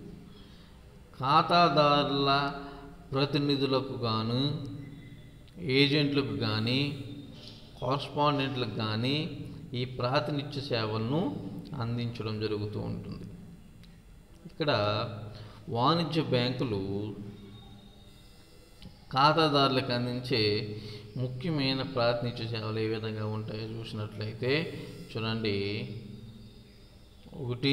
ఖాతాదారుల ప్రతినిధులకు గాను ఏజెంట్లకు కానీ కారస్పాండెంట్లకు కానీ ఈ ప్రాతినిధ్య సేవలను అందించడం జరుగుతూ ఉంటుంది ఇక్కడ వాణిజ్య బ్యాంకులు ఖాతాదారులకు అందించే ముఖ్యమైన ప్రాతినిధ్య సేవలు ఏ విధంగా ఉంటాయో చూసినట్లయితే చూడండి ఒకటి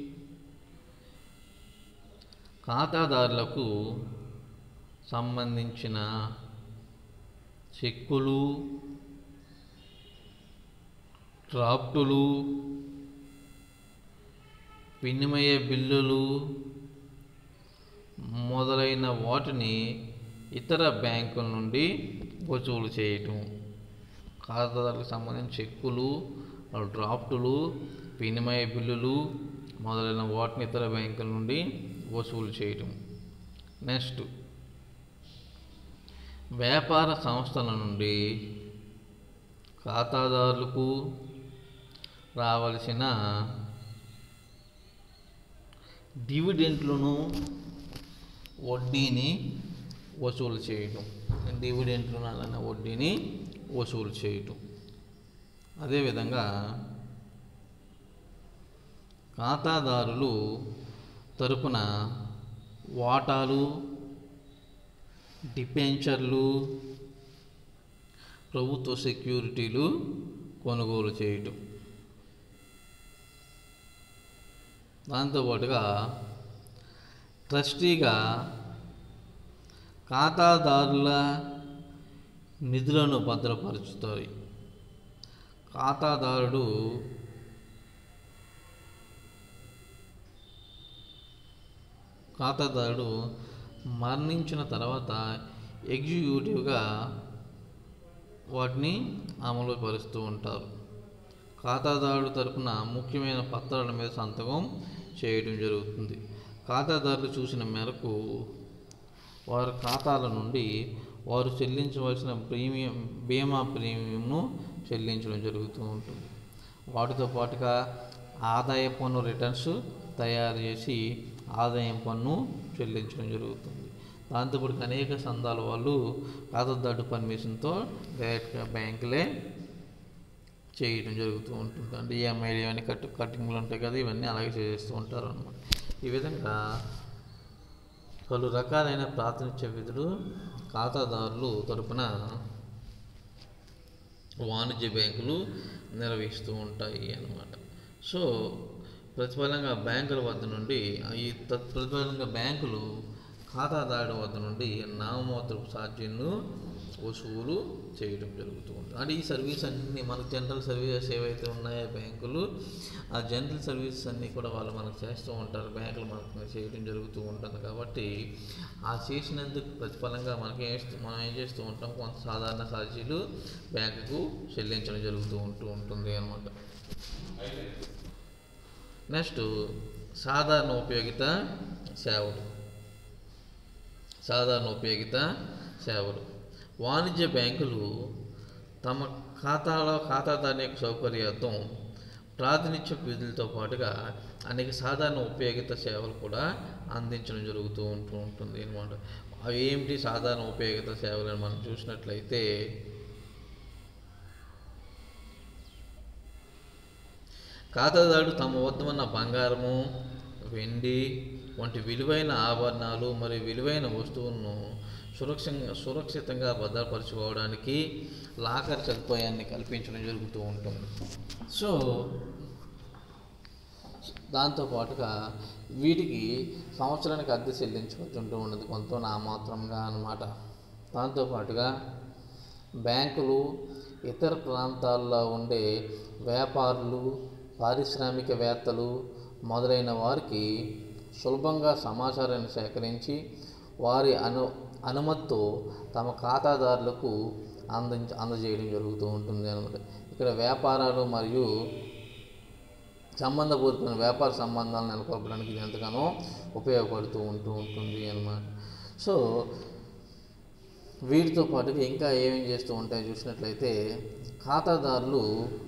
ఖాతాదారులకు సంబంధించిన చెక్కులు డ్రాఫ్టులు వినిమయ బిల్లులు మొదలైన వాటిని ఇతర బ్యాంకుల నుండి వసూలు చేయటం ఖాతాదారులకు సంబంధించిన చెక్కులు డ్రాఫ్టులు వినిమయ బిల్లులు మొదలైన వాటిని ఇతర బ్యాంకుల నుండి వసూలు చేయటం నెక్స్ట్ వ్యాపార సంస్థల నుండి ఖాతాదారులకు రావలసిన డివిడెంట్లను వడ్డీని వసూలు చేయటం డివిడెంట్లను అలానే వడ్డీని వసూలు చేయటం అదేవిధంగా ఖాతాదారులు తరపున వాటాలు డిపెంచర్లు ప్రభుత్వ సెక్యూరిటీలు కొనుగోలు చేయటం దాంతోపాటుగా ట్రస్టీగా ఖాతాదారుల నిధులను భద్రపరుచుతాయి ఖాతాదారుడు ఖాతాదారుడు మరణించిన తర్వాత ఎగ్జిక్యూటివ్గా వాటిని అమలు పరుస్తూ ఉంటారు ఖాతాదారుడు తరపున ముఖ్యమైన పత్రాల మీద సంతకం చేయడం జరుగుతుంది ఖాతాదారులు చూసిన మేరకు వారి ఖాతాల నుండి వారు చెల్లించవలసిన ప్రీమియం బీమా ప్రీమియంను చెల్లించడం జరుగుతూ ఉంటుంది వాటితో పాటుగా ఆదాయ పన్ను రిటర్న్స్ తయారు చేసి ఆదాయం పన్ను చెల్లించడం జరుగుతుంది దాంతోపాటు అనేక సంఘాల వాళ్ళు ఖాతాదారు పర్మిషన్తో డైరెక్ట్గా బ్యాంకులే చేయడం జరుగుతూ ఉంటుంది అంటే ఈఎంఐలు ఇవన్నీ కట్టు కట్టింగ్లు ఉంటాయి కదా ఇవన్నీ అలాగే చేస్తూ ఉంటారు అనమాట ఈ విధంగా పలు రకాలైన ప్రాతినిధ్య విధులు ఖాతాదారులు తరపున వాణిజ్య బ్యాంకులు నిర్వహిస్తూ ఉంటాయి అన్నమాట సో ప్రతిఫలంగా బ్యాంకుల వద్ద నుండి ఈ తత్ ప్రతిఫలంగా బ్యాంకులు ఖాతాదారుల వద్ద నుండి నామమాత్రపు ఛార్జీలను వసూలు చేయడం జరుగుతూ ఉంటుంది అంటే ఈ సర్వీస్ అన్ని మనకు జనరల్ సర్వీసెస్ ఏవైతే ఉన్నాయో బ్యాంకులు ఆ జనరల్ సర్వీసెస్ అన్నీ కూడా వాళ్ళు మనకు చేస్తూ ఉంటారు బ్యాంకులు మనకు చేయడం జరుగుతూ ఉంటుంది కాబట్టి ఆ చేసినందుకు ప్రతిఫలంగా మనకి ఏం చేస్తూ- మనం ఏం చేస్తూ ఉంటాం కొంత సాధారణ ఛార్జీలు బ్యాంకుకు చెల్లించడం జరుగుతూ ఉంటూ ఉంటుంది అనమాట నెక్స్ట్ సాధారణ ఉపయోగిత సేవలు సాధారణ ఉపయోగిత సేవలు వాణిజ్య బ్యాంకులు తమ ఖాతాలో ఖాతాదారుని యొక్క సౌకర్యార్థం ప్రాతినిధ్య విధులతో పాటుగా అనేక సాధారణ ఉపయోగిత సేవలు కూడా అందించడం జరుగుతూ ఉంటూ ఉంటుంది అనమాట అవి ఏమిటి సాధారణ ఉపయోగిత సేవలు అని మనం చూసినట్లయితే ఖాతాదారుడు తమ వద్ద ఉన్న బంగారము వెండి వంటి విలువైన ఆభరణాలు మరియు విలువైన వస్తువులను సురక్షంగా సురక్షితంగా భద్రపరచుకోవడానికి లాకర్ సదుపాయాన్ని కల్పించడం జరుగుతూ ఉంటుంది సో దాంతోపాటుగా వీటికి సంవత్సరానికి అద్దె చెల్లించుకుంటూ ఉన్నది కొంత నామాత్రంగా అన్నమాట దాంతోపాటుగా బ్యాంకులు ఇతర ప్రాంతాల్లో ఉండే వ్యాపారులు పారిశ్రామికవేత్తలు మొదలైన వారికి సులభంగా సమాచారాన్ని సేకరించి వారి అను అనుమతితో తమ ఖాతాదారులకు అందించ అందజేయడం జరుగుతూ ఉంటుంది అనమాట ఇక్కడ వ్యాపారాలు మరియు సంబంధపూరితమైన వ్యాపార సంబంధాలను నెలకొల్పడానికి ఇది ఎంతగానో ఉపయోగపడుతూ ఉంటూ ఉంటుంది అన్నమాట సో వీటితో పాటుగా ఇంకా ఏమేం చేస్తూ ఉంటాయో చూసినట్లయితే ఖాతాదారులు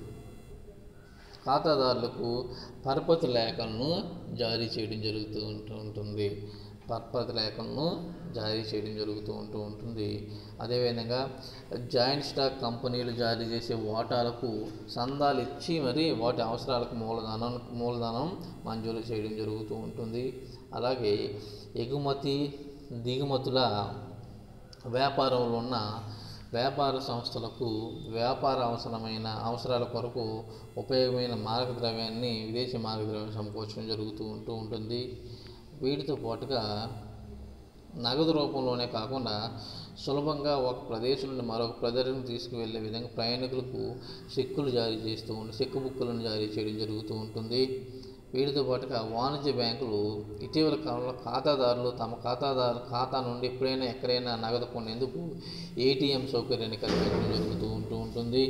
ఖాతాదారులకు పరపతి లేఖలను జారీ చేయడం జరుగుతూ ఉంటూ ఉంటుంది పరపతి లేఖలను జారీ చేయడం జరుగుతూ ఉంటూ ఉంటుంది అదేవిధంగా జాయింట్ స్టాక్ కంపెనీలు జారీ చేసే వాటాలకు సందాలు ఇచ్చి మరి వాటి అవసరాలకు మూలధనం మూలధనం మంజూరు చేయడం జరుగుతూ ఉంటుంది అలాగే ఎగుమతి దిగుమతుల వ్యాపారంలో ఉన్న వ్యాపార సంస్థలకు వ్యాపార అవసరమైన అవసరాల కొరకు ఉపయోగమైన మార్గద్రవ్యాన్ని విదేశీ మార్గద్రవ్యం సమకూర్చడం జరుగుతూ ఉంటూ ఉంటుంది వీటితో పాటుగా నగదు రూపంలోనే కాకుండా సులభంగా ఒక ప్రదేశం నుండి మరొక ప్రదేశం తీసుకువెళ్ళే విధంగా ప్రయాణికులకు చెక్కులు జారీ చేస్తూ ఉండి చెక్కు బుక్కులను జారీ చేయడం జరుగుతూ ఉంటుంది వీటితో పాటుగా వాణిజ్య బ్యాంకులు ఇటీవల కాలంలో ఖాతాదారులు తమ ఖాతాదారు ఖాతా నుండి ఎప్పుడైనా ఎక్కడైనా నగదు కొనేందుకు ఏటీఎం సౌకర్యాన్ని కల్పించడం జరుగుతూ ఉంటూ ఉంటుంది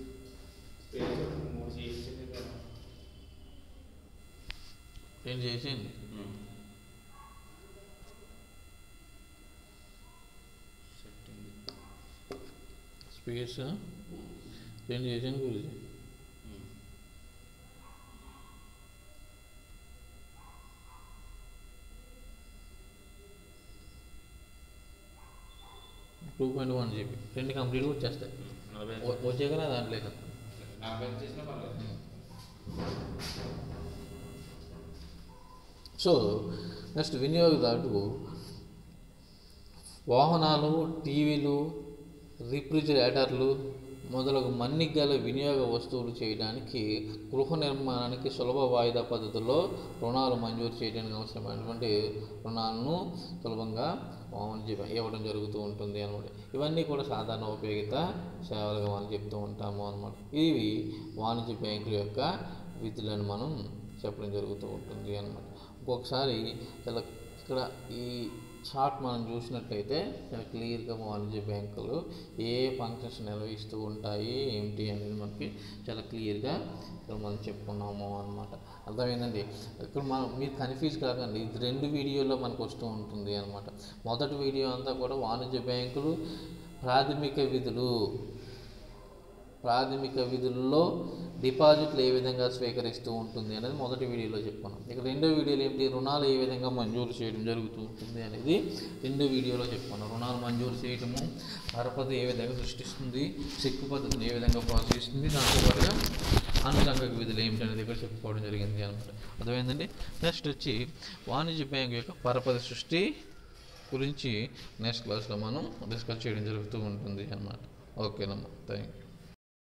ఏం చేసింది స్పేస్ ఏం చేసాను గురించి టూ పాయింట్ వన్ జీబీ రెండు కంప్లీట్గా వచ్చేస్తాయి నలభై వ- వచ్చాకనే దాంట్లో ఇక. నలభై చేసినా పర్లేదు సో నెక్స్ట్ వినియోగదారుడు వాహనాలు టీవీలు రిఫ్రిజిరేటర్లు మొదలగు మన్నిగల వినియోగ వస్తువులు చేయడానికి గృహ నిర్మాణానికి సులభ వాయిదా పద్ధతిలో రుణాలు మంజూరు చేయడానికి అవసరమైనటువంటి రుణాలను సులభంగా వాణిజ్య బ్యాంక్ ఇవ్వడం జరుగుతూ ఉంటుంది అనమాట ఇవన్నీ కూడా సాధారణ ఉపయోగిత సేవలుగా మనం చెప్తూ ఉంటాము అనమాట ఇవి వాణిజ్య బ్యాంకుల యొక్క విధులను మనం చెప్పడం జరుగుతూ ఉంటుంది అనమాట ఒక్కొక్కసారి ఇలా ఇక్కడ ఈ చార్ట్ మనం చూసినట్లయితే చాలా క్లియర్గా వాణిజ్య బ్యాంకులు ఏ ఫంక్షన్స్ నిర్వహిస్తూ ఉంటాయి ఏంటి అనేది మనకి చాలా క్లియర్గా ఇక్కడ మనం చెప్పుకున్నాము అనమాట అర్థమైందండి ఇక్కడ మనం మీరు కన్ఫ్యూజ్ కాకండి ఇది రెండు వీడియోలో మనకు వస్తూ ఉంటుంది అనమాట మొదటి వీడియో అంతా కూడా వాణిజ్య బ్యాంకులు ప్రాథమిక విధులు ప్రాథమిక విధుల్లో డిపాజిట్లు ఏ విధంగా స్వీకరిస్తూ ఉంటుంది అనేది మొదటి వీడియోలో చెప్పాను ఇక రెండో వీడియోలో ఏంటి రుణాలు ఏ విధంగా మంజూరు చేయడం జరుగుతూ ఉంటుంది అనేది రెండో వీడియోలో చెప్పాను రుణాలు మంజూరు చేయడము పరపతి ఏ విధంగా సృష్టిస్తుంది చెక్కు పద్ధతిని ఏ విధంగా ప్రోత్సహిస్తుంది దాంతోపాటుగా అనుసంఘక విధులు ఏమిటనేది ఇక్కడ చెప్పుకోవడం జరిగింది అనమాట అర్థమైందండి నెక్స్ట్ వచ్చి వాణిజ్య బ్యాంకు యొక్క పరపతి సృష్టి గురించి నెక్స్ట్ క్లాస్లో మనం డిస్కస్ చేయడం జరుగుతూ ఉంటుంది అన్నమాట ఓకేనమ్మా థ్యాంక్ యూ